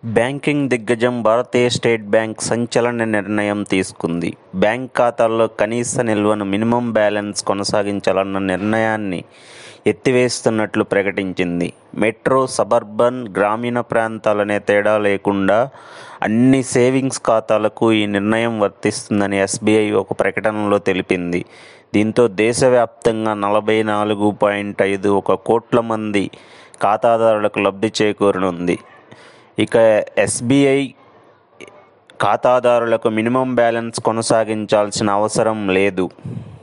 banking దిగ్గజం భారతీయ state bank సంచలన నిర్ణయం తీసుకుంది బ్యాంక్ ఖాతాల్లో కనీస నిల్వను మినిమం బ్యాలెన్స్ కొనసాగించాలన్న నిర్ణయాన్ని ఎత్తివేస్తున్నట్లు ప్రకటించింది మెట్రో సబర్బన్ గ్రామీణ ప్రాంతాలనే తేడా లేకుండా అన్ని సేవింగ్స్ ఖాతాలకు ఈ నిర్ణయం వర్తిస్తుందని ఎస్బీఐ ఒక ప్రకటనలో తెలిపింది దీంతో దేశవ్యాప్తంగా నలభై నాలుగు పాయింట్ ఐదు ఒక కోట్ల మంది ఖాతాదారులకు లబ్ధి చేకూరనుంది ఇక ఎస్బీఐ ఖాతాదారులకు మినిమం బ్యాలెన్స్ కొనసాగించాల్సిన అవసరం లేదు